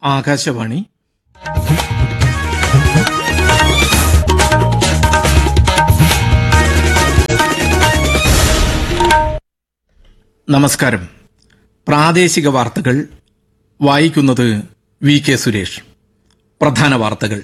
ആകാശവാണി നമസ്കാരം പ്രാദേശിക വാർത്തകൾ വായിക്കുന്നത് വി കെ സുരേഷ് പ്രധാന വാർത്തകൾ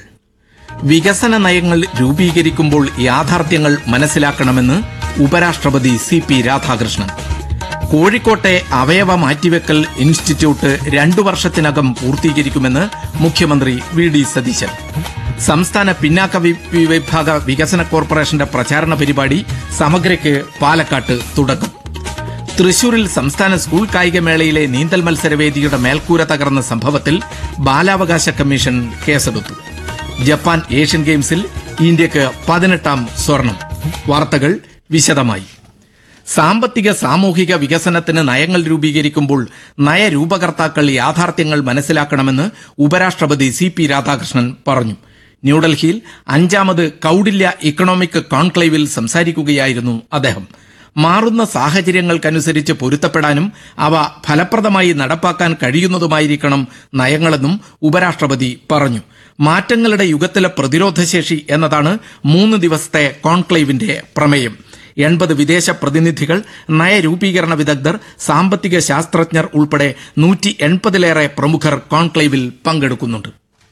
വികസന നയങ്ങൾ രൂപീകരിക്കുമ്പോൾ യാഥാർത്ഥ്യങ്ങൾ മനസ്സിലാക്കണമെന്ന് ഉപരാഷ്ട്രപതി സി പി രാധാകൃഷ്ണൻ കോഴിക്കോട്ടെ അവയവ മാറ്റിവെക്കൽ ഇൻസ്റ്റിറ്റ്യൂട്ട് രണ്ടു വർഷത്തിനകം പൂർത്തീകരിക്കുമെന്ന് മുഖ്യമന്ത്രി വി ഡി സതീശൻ സംസ്ഥാന പിന്നാക്ക വി- വിഭാഗ വികസന കോർപ്പറേഷന്റെ പ്രചാരണ പരിപാടി സമഗ്രയ്ക്ക് പാലക്കാട്ട് തുടക്കം തൃശൂരിൽ സംസ്ഥാന സ്കൂൾ കായികമേളയിലെ നീന്തൽ മത്സരവേദിയുടെ മേൽക്കൂര തകർന്ന സംഭവത്തിൽ ബാലാവകാശ കമ്മീഷൻ കേസെടുത്തു ജപ്പാൻ ഏഷ്യൻ ഗെയിംസിൽ ഇന്ത്യക്ക് പതിനെട്ടാം സ്വർണം വാർത്തകൾ വിശദമായി സാമ്പത്തിക സാമൂഹിക വികസനത്തിന് നയങ്ങൾ രൂപീകരിക്കുമ്പോൾ നയരൂപകർത്താക്കൾ യാഥാർത്ഥ്യങ്ങൾ മനസ്സിലാക്കണമെന്ന് ഉപരാഷ്ട്രപതി സി പി രാധാകൃഷ്ണൻ പറഞ്ഞു ന്യൂഡൽഹിയിൽ അഞ്ചാമത് കൌടില്യ ഇക്കണോമിക് കോൺക്ലേവിൽ സംസാരിക്കുകയായിരുന്നു അദ്ദേഹം മാറുന്ന സാഹചര്യങ്ങൾക്കനുസരിച്ച് പൊരുത്തപ്പെടാനും അവ ഫലപ്രദമായി നടപ്പാക്കാൻ കഴിയുന്നതുമായിരിക്കണം നയങ്ങളെന്നും ഉപരാഷ്ട്രപതി പറഞ്ഞു മാറ്റങ്ങളുടെ യുഗത്തിലെ പ്രതിരോധശേഷി എന്നതാണ് മൂന്ന് ദിവസത്തെ കോൺക്ലേവിന്റെ പ്രമേയം എൺപത് വിദേശ പ്രതിനിധികൾ നയരൂപീകരണ വിദഗ്ധർ സാമ്പത്തിക ശാസ്ത്രജ്ഞർ ഉൾപ്പെടെ നൂറ്റി എൺപതിലേറെ പ്രമുഖർ കോൺക്ലേവിൽ പങ്കെടുക്കുന്നുണ്ട്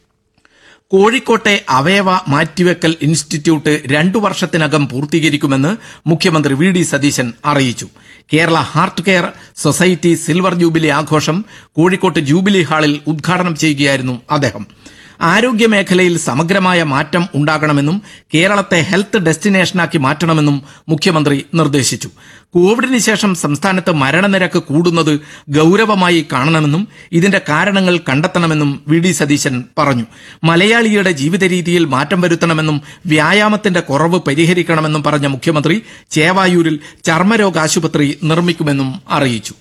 കോഴിക്കോട്ടെ അവയവ മാറ്റിവെക്കൽ ഇൻസ്റ്റിറ്റ്യൂട്ട് രണ്ടു വർഷത്തിനകം പൂർത്തീകരിക്കുമെന്ന് മുഖ്യമന്ത്രി വി ഡി സതീശൻ അറിയിച്ചു Kerala heart care society silver jubilee ആഘോഷം കോഴിക്കോട്ട് ജൂബിലി ഹാളിൽ ഉദ്ഘാടനം ചെയ്യുകയായിരുന്നു അദ്ദേഹം ആരോഗ്യ മേഖലയിൽ സമഗ്രമായ മാറ്റം ഉണ്ടാകണമെന്നും കേരളത്തെ ഹെൽത്ത് ഡെസ്റ്റിനേഷനാക്കി മാറ്റണമെന്നും മുഖ്യമന്ത്രി നിർദ്ദേശിച്ചു കോവിഡിന് ശേഷം സംസ്ഥാനത്ത് മരണനിരക്ക് കൂടുന്നത് ഗൌരവമായി കാണണമെന്നും ഇതിന്റെ കാരണങ്ങൾ കണ്ടെത്തണമെന്നും വി ഡി സതീശൻ പറഞ്ഞു മലയാളിയുടെ ജീവിത രീതിയിൽ മാറ്റം വരുത്തണമെന്നും വ്യായാമത്തിന്റെ കുറവ് പരിഹരിക്കണമെന്നും പറഞ്ഞ മുഖ്യമന്ത്രി ചേവായൂരിൽ ചർമ്മരോഗ ആശുപത്രി നിർമ്മിക്കുമെന്നും അറിയിച്ചു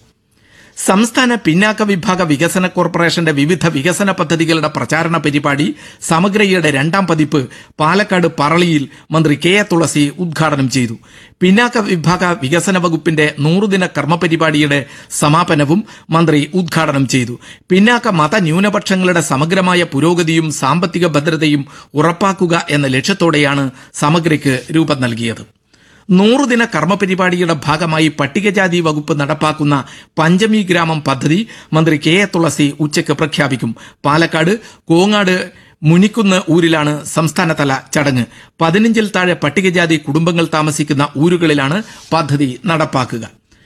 സംസ്ഥാന പിന്നാക്ക വിഭാഗ വികസന കോർപ്പറേഷന്റെ വിവിധ വികസന പദ്ധതികളുടെ പ്രചാരണ പരിപാടി സമഗ്രയുടെ രണ്ടാം പതിപ്പ് പാലക്കാട് പറളിയിൽ മന്ത്രി കെ എ തുളസി ഉദ്ഘാടനം ചെയ്തു പിന്നാക്ക വിഭാഗ വികസന വകുപ്പിന്റെ നൂറുദിന കർമ്മപരിപാടിയുടെ സമാപനവും മന്ത്രി ഉദ്ഘാടനം ചെയ്തു പിന്നാക്ക മത ന്യൂനപക്ഷങ്ങളുടെ സമഗ്രമായ പുരോഗതിയും സാമ്പത്തിക ഭദ്രതയും ഉറപ്പാക്കുക എന്ന ലക്ഷ്യത്തോടെയാണ് സമഗ്രയ്ക്ക് രൂപം നൽകിയത് നൂറുദിന കർമ്മപരിപാടിയുടെ ഭാഗമായി പട്ടികജാതി വകുപ്പ് നടപ്പാക്കുന്ന പഞ്ചമി ഗ്രാമം പദ്ധതി മന്ത്രി കെ എ തുളസി ഉച്ചയ്ക്ക് പ്രഖ്യാപിക്കും പാലക്കാട് കോങ്ങാട് മുനിക്കുന്ന് ഊരിലാണ് സംസ്ഥാനതല ചടങ്ങ് പതിനഞ്ചിൽ താഴെ പട്ടികജാതി കുടുംബങ്ങൾ താമസിക്കുന്ന ഊരുകളിലാണ് പദ്ധതി നടപ്പാക്കുക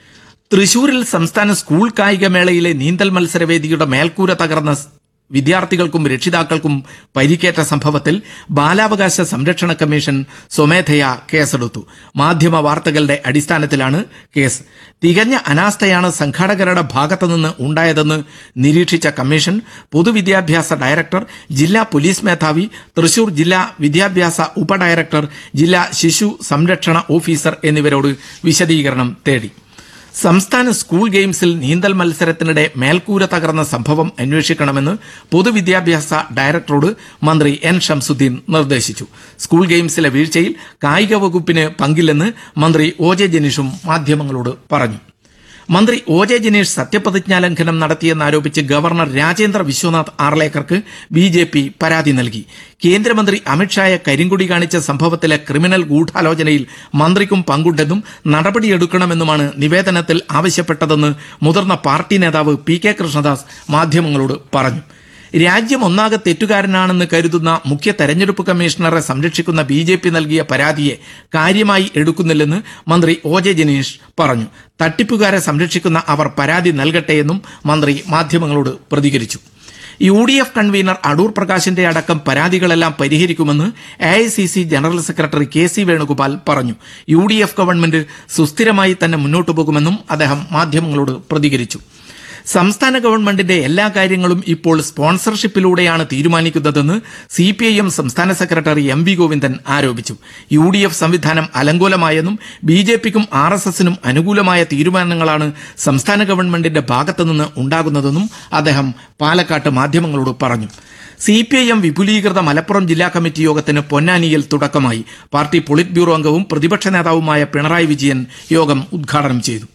തൃശൂരിൽ സംസ്ഥാന സ്കൂൾ കായികമേളയിലെ നീന്തൽ മത്സരവേദിയുടെ മേൽക്കൂര തകർന്ന സ് വിദ്യാർത്ഥികൾക്കും രക്ഷിതാക്കൾക്കും പരിക്കേറ്റ സംഭവത്തിൽ ബാലാവകാശ സംരക്ഷണ കമ്മീഷൻ സ്വമേധയാ കേസെടുത്തു മാധ്യമ വാർത്തകളുടെ അടിസ്ഥാനത്തിലാണ് കേസ് തികഞ്ഞ അനാസ്ഥയാണ് സംഘാടകരുടെ ഭാഗത്തുനിന്ന് ഉണ്ടായതെന്ന് നിരീക്ഷിച്ച കമ്മീഷൻ പൊതുവിദ്യാഭ്യാസ ഡയറക്ടർ ജില്ലാ പോലീസ് മേധാവി തൃശൂർ ജില്ലാ വിദ്യാഭ്യാസ ഉപഡയറക്ടർ ജില്ലാ ശിശു സംരക്ഷണ ഓഫീസർ എന്നിവരോട് വിശദീകരണം തേടി സംസ്ഥാന സ്കൂൾ ഗെയിംസിൽ നീന്തൽ മത്സരത്തിനിടെ മേൽക്കൂര തകർന്ന സംഭവം അന്വേഷിക്കണമെന്ന് പൊതുവിദ്യാഭ്യാസ ഡയറക്ടറോട് മന്ത്രി എൻ ഷംസുദ്ദീൻ നിർദ്ദേശിച്ചു സ്കൂൾ ഗെയിംസിലെ വീഴ്ചയിൽ കായിക വകുപ്പിന് പങ്കില്ലെന്ന് മന്ത്രി ഒ ജെ ജനീഷും മാധ്യമങ്ങളോട് പറഞ്ഞു മന്ത്രി ഒ ജെ ജനീഷ് സത്യപ്രതിജ്ഞാ ലംഘനം നടത്തിയെന്നാരോപിച്ച് ഗവർണർ രാജേന്ദ്ര വിശ്വനാഥ് ആർലേക്കർക്ക് ബി ജെ പി പരാതി നൽകി കേന്ദ്രമന്ത്രി അമിത്ഷായെ കരിങ്കുടി കാണിച്ച സംഭവത്തിലെ ക്രിമിനൽ ഗൂഢാലോചനയിൽ മന്ത്രിക്കും പങ്കുണ്ടെന്നും നടപടിയെടുക്കണമെന്നുമാണ് നിവേദനത്തിൽ ആവശ്യപ്പെട്ടതെന്ന് മുതിർന്ന പാർട്ടി നേതാവ് പി കെ കൃഷ്ണദാസ് മാധ്യമങ്ങളോട് പറഞ്ഞു രാജ്യം ഒന്നാകെ തെറ്റുകാരനാണെന്ന് കരുതുന്ന മുഖ്യ തെരഞ്ഞെടുപ്പ് കമ്മീഷണറെ സംരക്ഷിക്കുന്ന ബി ജെ പി നൽകിയ പരാതിയെ കാര്യമായി എടുക്കുന്നില്ലെന്ന് മന്ത്രി ഒ ജെ ജനീഷ് പറഞ്ഞു തട്ടിപ്പുകാരെ സംരക്ഷിക്കുന്ന അവർ പരാതി നൽകട്ടെയെന്നും മന്ത്രി മാധ്യമങ്ങളോട് പ്രതികരിച്ചു U D F convener Adoor പ്രകാശിന്റെ അടക്കം പരാതികളെല്ലാം പരിഹരിക്കുമെന്ന് A I C C general secretary K C Venugopal പറഞ്ഞു യു ഡി എഫ് ഗവൺമെന്റ് സുസ്ഥിരമായി തന്നെ മുന്നോട്ടു പോകുമെന്നും അദ്ദേഹം മാധ്യമങ്ങളോട് പ്രതികരിച്ചു സംസ്ഥാന ഗവൺമെന്റിന്റെ എല്ലാ കാര്യങ്ങളും ഇപ്പോൾ സ്പോൺസർഷിപ്പിലൂടെയാണ് തീരുമാനിക്കുന്നതെന്ന് സി പി ഐ എം സംസ്ഥാന സെക്രട്ടറി എം വി ഗോവിന്ദൻ ആരോപിച്ചു യു ഡി എഫ് സംവിധാനം അലങ്കോലമായെന്നും ബി ജെ പിക്കും ആർ എസ് എസിനും അനുകൂലമായ തീരുമാനങ്ങളാണ് സംസ്ഥാന ഗവൺമെന്റിന്റെ ഭാഗത്തുനിന്ന് ഉണ്ടാകുന്നതെന്നും അദ്ദേഹം പാലക്കാട്ട് മാധ്യമങ്ങളോട് പറഞ്ഞു സി പി ഐ എം വിപുലീകൃത മലപ്പുറം ജില്ലാ കമ്മിറ്റി യോഗത്തിന് പൊന്നാനിയിൽ തുടക്കമായി പാർട്ടി പൊളിറ്റ് ബ്യൂറോ അംഗവും പ്രതിപക്ഷ നേതാവുമായ പിണറായി വിജയൻ യോഗം ഉദ്ഘാടനം ചെയ്തു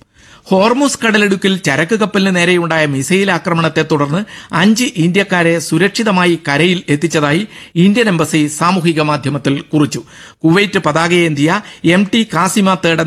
ഹോർമുസ് കടലിടുക്കിൽ ചരക്ക് കപ്പലിന് നേരെയുണ്ടായ മിസൈൽ ആക്രമണത്തെ തുടർന്ന് അഞ്ച് ഇന്ത്യക്കാരെ സുരക്ഷിതമായി കരയിൽ എത്തിച്ചതായി ഇന്ത്യൻ എംബസി സാമൂഹിക മാധ്യമത്തിൽ കുറിച്ചു കുവൈറ്റ് പതാകയേന്തിയ എം ടി കാസിമ തേർഡ്